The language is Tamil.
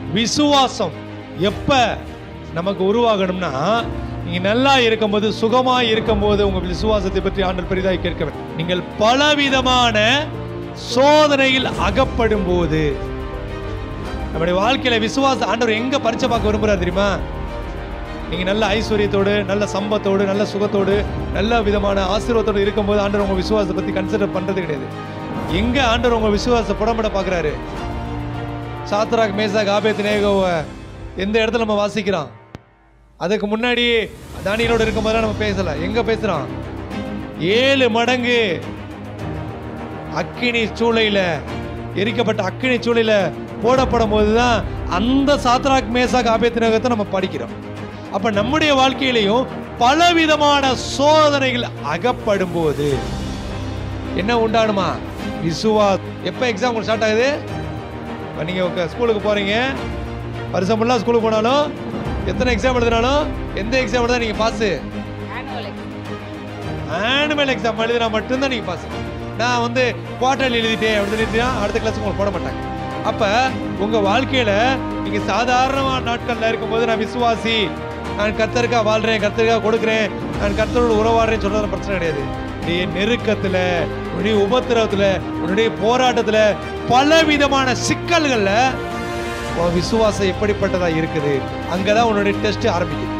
விசுவாசம் எப்ப நமக்கு உருவாகணும்னா நீங்க நல்லா இருக்கும்போது சுகமா இருக்கும்போது உங்க விசுவாசத்தை பற்றி ஆண்டல் பெரிதாய் கேட்க வேண்டும். நீங்கள் பலவிதமான சோதனையில் அகப்படும் போது நம்முடைய வாழ்க்கையில விசுவாச ஆண்டவர் எங்க பரிச்சை பார்க்க விரும்புறாரு தெரியுமா நீங்க நல்ல ஐஸ்வர்யத்தோடு நல்ல சம்பத்தோடு நல்ல சுகத்தோடு நல்ல விதமான ஆசீர்வாதத்தோடு இருக்கும்போது ஆண்டவர் உங்க விசுவாசத்தை பத்தி கன்சிடர் பண்றது கிடையாது எங்க ஆண்டவர் உங்க விசுவாசத்தை புடம்பட பார்க்கறாரு சாத்ராக் மேசாக் ஆபேத் நேகோவை எந்த இடத்துல நம்ம வாசிக்கிறோம் அதுக்கு முன்னாடி தானியலோடு இருக்கும்போதெல்லாம் நம்ம பேசல எங்க பேசுறோம் ஏழு மடங்கு அக்கினி சூளையில எரிக்கப்பட்ட அக்கினி சூளையில போடப்படும் போதுதான் அந்த சாத்ராக் மேசாக் ஆபேத் நேகத்தை நம்ம படிக்கிறோம் அப்ப நம்முடைய வாழ்க்கையிலையும் பலவிதமான சோதனைகள் அகப்படும் போது என்ன உண்டானுமா விசுவா எப்ப எக்ஸாம் ஸ்டார்ட் ஆகுது இப்போ நீங்கள் ஸ்கூலுக்கு போகிறீங்க வருஷம் ஃபுல்லாக ஸ்கூலுக்கு போனாலும் எத்தனை எக்ஸாம் எழுதினாலும் எந்த எக்ஸாம் எழுதா நீங்கள் பாஸு ஆனுவல் எக்ஸாம் எழுதினா மட்டும்தான் நீங்கள் பாஸ் நான் வந்து குவார்டர்லி எழுதிட்டேன் அப்படி எழுதிட்டா அடுத்த கிளாஸ் உங்களுக்கு போட மாட்டாங்க அப்போ உங்கள் வாழ்க்கையில் நீங்கள் சாதாரணமான நாட்களில் இருக்கும்போது நான் விசுவாசி நான் கர்த்தருக்கா வாழ்கிறேன் கர்த்தருக்கா கொடுக்குறேன் நான் கர்த்தரோட உறவாடுறேன்னு சொல்றது பிரச்சனை கிடையாது நீ நெருக்கத்தில் உன்னுடைய உபத்திரவத்தில் உன்னுடைய போராட்டத்தில் பல விதமான சிக்கல்களில் உன் விசுவாசம் எப்படிப்பட்டதா இருக்குது அங்கதான் உன்னுடைய டெஸ்ட் ஆரம்பிக்குது